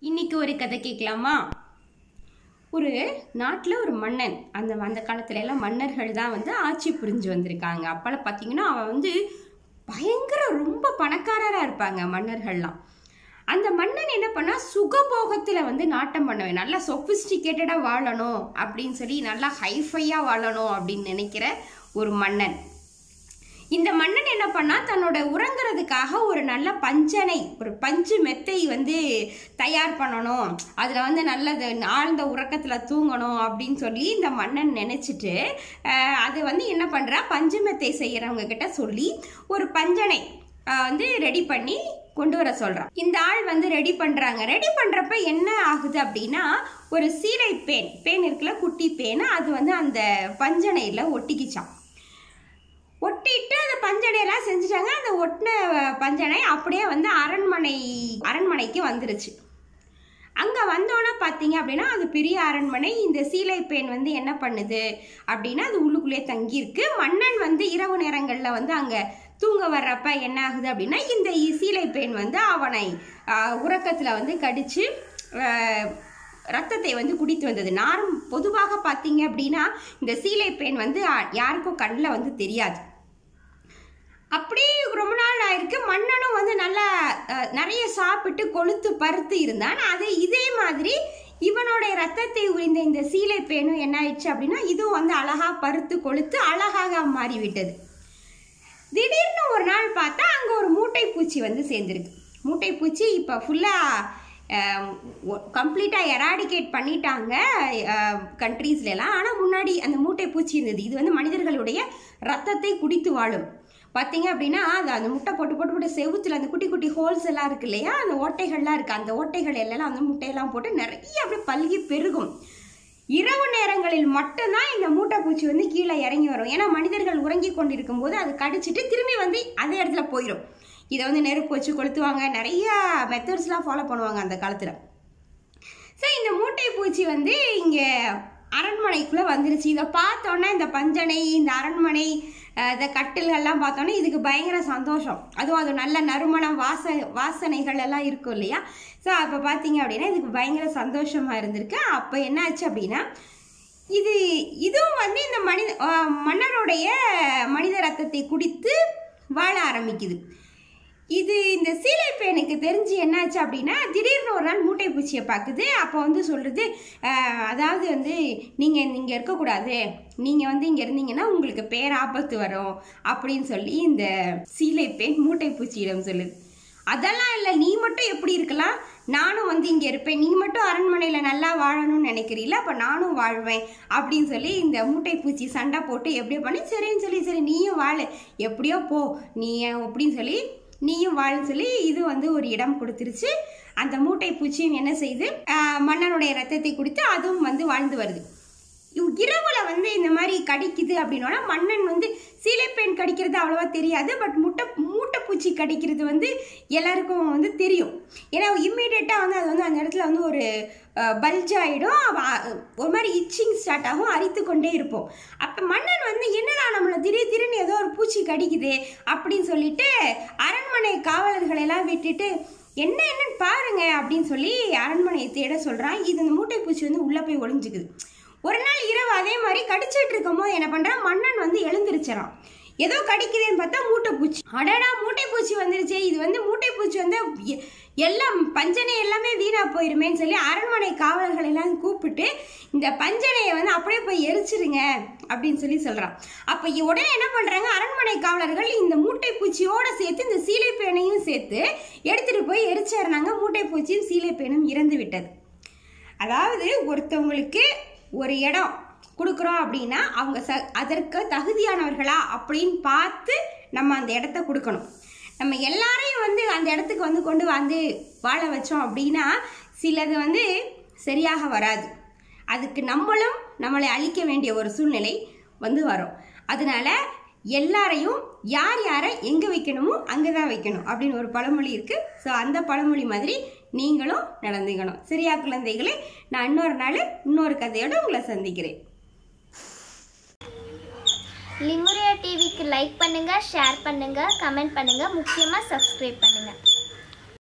இன்னைக்கு ஒரு கதை கேட்கலாமா ஒரு நாட்டில் ஒரு மன்னன் அந்த அந்த காலத்துல எல்லாம் மன்னர்கள் தான் வந்து ஆட்சி புரிஞ்சு வந்திருக்காங்க அப்போல்லாம் பார்த்தீங்கன்னா அவன் வந்து பயங்கர ரொம்ப பணக்காரராக இருப்பாங்க மன்னர்கள்லாம் அந்த மன்னன் என்ன பண்ணா சுகபோகத்தில் வந்து நாட்டம் பண்ணுவேன் நல்லா சொஃபிஸ்டிகேட்டடாக வாழணும் அப்படின்னு சொல்லி நல்லா ஹைஃபையாக வாழணும் அப்படின்னு நினைக்கிற ஒரு மன்னன் இந்த மன்னன் என்ன பண்ணா தன்னோட உறங்குறதுக்காக ஒரு நல்ல பஞ்சனை ஒரு பஞ்சு மெத்தை வந்து தயார் பண்ணணும் அதில் வந்து நல்லது ஆழ்ந்த உறக்கத்தில் தூங்கணும் அப்படின்னு சொல்லி இந்த மன்னன் நினச்சிட்டு அது வந்து என்ன பண்ணுறா பஞ்சு மெத்தை செய்கிறவங்க கிட்ட சொல்லி ஒரு பஞ்சனை ஆஹ், வந்து ரெடி பண்ணி கொண்டு வர சொல்றான் இந்த ஆள் வந்து ரெடி பண்றாங்க ரெடி பண்றப்ப என்ன ஆகுது அப்படின்னா ஒரு சீலை பேன் பேன் இருக்குல்ல குட்டி பேன் அது வந்து அந்த பஞ்சனையில ஒட்டிக்கிச்சான் ஒட்டிட்டு அந்த பஞ்சனையெல்லாம் செஞ்சுட்டாங்க அந்த ஒட்டின பஞ்சனை அப்படியே வந்து அரண்மனை அரண்மனைக்கு வந்துருச்சு அங்கே வந்தோன்னே பார்த்தீங்க அப்படின்னா அது பெரிய அரண்மனை இந்த சீலை பெண் வந்து என்ன பண்ணுது அப்படின்னா அது உள்ளுக்குள்ளேயே தங்கியிருக்கு மன்னன் வந்து இரவு நேரங்களில் வந்து அங்கே தூங்க வர்றப்ப என்ன ஆகுது அப்படின்னா இந்த இ- சீலை பெண் வந்து அவனை உறக்கத்தில் வந்து கடிச்சு ஆஹ், ரத்தத்தை வந்து குடித்து வந்தது நாரும் பொதுவாக பார்த்தீங்க அப்படின்னா இந்த சீலை பெண் வந்து ஆ, யாருக்கும் கண்ணில் வந்து தெரியாது அப்படியே ரொம்ப நாள் ஆயிருக்கு மன்னனும் வந்து நல்லா அஹ், நிறைய சாப்பிட்டு கொழுத்து பருத்து இருந்தான் அது இதே மாதிரி இவனுடைய ரத்தத்தை உரிந்த இந்த சீலை பேனும் என்ன ஆயிடுச்சு அப்படின்னா இதுவும் வந்து அழகா பருத்து கொழுத்து அழகாக மாறிவிட்டது திடீர்னு ஒரு நாள் பார்த்தா அங்கே ஒரு மூட்டை பூச்சி வந்து சேர்ந்துருக்கு மூட்டை பூச்சி இப்போ ஃபுல்லாக கம்ப்ளீட்டாக எராடிகேட் பண்ணிட்டாங்க கண்ட்ரீஸ்லாம் ஆனால் முன்னாடி அந்த மூட்டை பூச்சி இருந்தது இது வந்து மனிதர்களுடைய ரத்தத்தை குடித்து வாழும் பார்த்தீங்க அப்படின்னா அது அந்த முட்டை போட்டு போட்டு போட்டு செவுத்துல அந்த குட்டி குட்டி ஹோல்ஸ் எல்லாம் இருக்கு இல்லையா அந்த ஓட்டைகள்லாம் இருக்கு அந்த ஓட்டைகள் எல்லாம் அந்த முட்டையெல்லாம் போட்டு நிறைய அப்படியே பல்கி பெருகும் இரவு நேரங்களில் மட்டும்தான் இந்த மூட்டை பூச்சி வந்து கீழே இறங்கி வரும் ஏன்னா மனிதர்கள் உறங்கி கொண்டிருக்கும் போது அது கடிச்சிட்டு திரும்பி வந்து அதே இடத்துல போயிடும் இதை வந்து நெருப்பு வச்சு கொளுத்துவாங்க நிறைய மெத்தட்ஸ்லாம் ஃபாலோ பண்ணுவாங்க அந்த காலத்தில் ஸோ இந்த மூட்டை பூச்சி வந்து இங்கே அரண்மனைக்குள்ளே வந்துருச்சு இதை பார்த்தோன்னே இந்த பஞ்சனை இந்த அரண்மனை அஹ், இந்த கட்டில்கள்லாம் பார்த்தோன்னே இதுக்கு பயங்கர சந்தோஷம் அதுவும் அது நல்ல நறுமணம் வாச வாசனைகள் எல்லாம் இருக்கும் இல்லையா ஸோ அப்போ பார்த்தீங்க அப்படின்னா இதுக்கு பயங்கர சந்தோஷமாக இருந்திருக்கு அப்போ என்ன ஆச்சு அப்படின்னா இது இதுவும் வந்து இந்த மனித அஹ், மன்னருடைய மனித ரத்தத்தை குடித்து வாழ ஆரம்பிக்குது இது இந்த சீலை பேனுக்கு தெரிஞ்சு என்னாச்சு அப்படின்னா திடீர்னு ஒரு நாள் மூட்டை பூச்சியை பார்க்குது அப்போ வந்து சொல்கிறது அதாவது வந்து நீங்கள் இங்கே இருக்கக்கூடாது நீங்கள் வந்து இங்கே இருந்தீங்கன்னா உங்களுக்கு பேராபத்து வரும் அப்படின்னு சொல்லி இந்த சீலை பேன் மூட்டை பூச்சியிடம் சொல்லுது அதெல்லாம் இல்லை நீ மட்டும் எப்படி இருக்கலாம் நானும் வந்து இங்கே இருப்பேன் நீ மட்டும் அரண்மனையில் நல்லா வாழணும்னு நினைக்கிறீல்ல அப்போ நானும் வாழ்வேன் அப்படின்னு சொல்லி இந்த மூட்டை பூச்சி சண்டை போட்டு எப்படியோ பண்ணி சரின்னு சொல்லி சரி நீயும் வாழு எப்படியோ போ நீ அப்படின்னு சொல்லி நீயும் வாழுன்னு சொல்லி இது வந்து ஒரு இடம் கொடுத்துருச்சு அந்த மூட்டை பூச்சியும் என்ன செய்யுது ஆஹ் மன்னனுடைய ரத்தத்தை குடித்து அதுவும் வந்து வாழ்ந்து வருது இவ் இரவுல வந்து இந்த மாதிரி கடிக்குது அப்படின்னா மன்னன் வந்து சீலைப்பெண் கடிக்கிறது அவ்வளவா தெரியாது பட் முட்டை மூட்டை பூச்சி கடிக்கிறது வந்து எல்லாருக்கும் வந்து தெரியும் ஏன்னா இம்மீடியட்டாக வந்து அது வந்து அந்த இடத்துல வந்து ஒரு பல்ஜ் ஆகிடும் ஒரு மாதிரி இச்சிங் ஸ்டார்ட் ஆகும் அரித்து கொண்டே இருப்போம் அப்போ மன்னன் வந்து என்னடா நம்மளை திடீர் திடீர்னு ஏதோ ஒரு பூச்சி கடிக்குது அப்படின்னு சொல்லிட்டு அரண்மனை காவலர்களை எல்லாம் விட்டுட்டு என்ன என்னன்னு பாருங்க அப்படின்னு சொல்லி அரண்மனையை தேட சொல்றான் இது இந்த மூட்டை பூச்சி வந்து உள்ள போய் ஒளிஞ்சுக்குது ஒரு நாள் இரவு அதே மாதிரி கடிச்சிட்டு இருக்கும் போது என்ன பண்றான் மன்னன் வந்து எழுந்திருச்சிடான் ஏதோ கடிக்குதுன்னு பார்த்தா மூட்டை பூச்சி அடடா மூட்டை பூச்சி வந்துருச்சே இது வந்து மூட்டை பூச்சி வந்து எ- எல்லாம் பஞ்சனை எல்லாமே வீணா போயிருமேன்னு சொல்லி அரண்மனை காவலர்கள் எல்லாம் கூப்பிட்டு இந்த பஞ்சனையை வந்து அப்படியே போய் எரிச்சிருங்க அப்படின்னு சொல்லி சொல்றான் அப்ப இ- உடனே என்ன பண்றாங்க அரண்மனை காவலர்கள் இந்த மூட்டை பூச்சியோட சேர்த்து இந்த சீலை பேனையும் சேர்த்து எடுத்துட்டு போய் எரிச்சிடுறாங்க மூட்டை பூச்சியும் சீலை பேனும் இறந்து விட்டது அதாவது ஒருத்தவங்களுக்கு ஒரு இடம் கொடுக்குறோம் அப்படின்னா அவங்க ச அதற்கு தகுதியானவர்களா அப்படின்னு பார்த்து நம்ம அந்த இடத்த கொடுக்கணும் நம்ம எல்லாரையும் வந்து அந்த இடத்துக்கு வந்து கொண்டு வந்து வாழ வச்சோம் அப்படின்னா சிலது வந்து சரியாக வராது அதுக்கு நம்மளும் நம்மளை அழிக்க வேண்டிய ஒரு சூழ்நிலை வந்து வரும் அதனால எல்லாரையும் யார் யாரை எங்கே வைக்கணுமோ அங்கே தான் வைக்கணும் அப்படின்னு ஒரு பழமொழி இருக்குது ஸோ அந்த பழமொழி மாதிரி நீங்களும் நடந்துக்கணும் சரியா குழந்தைகளே நான் இன்னொரு நாள் இன்னொரு கதையோட உங்களை சந்திக்கிறேன் லிங்குரியா டிவிக்கு லைக் பண்ணுங்க ஷேர் பண்ணுங்க கமெண்ட் பண்ணுங்க முக்கியமாக சப்ஸ்கிரைப் பண்ணுங்க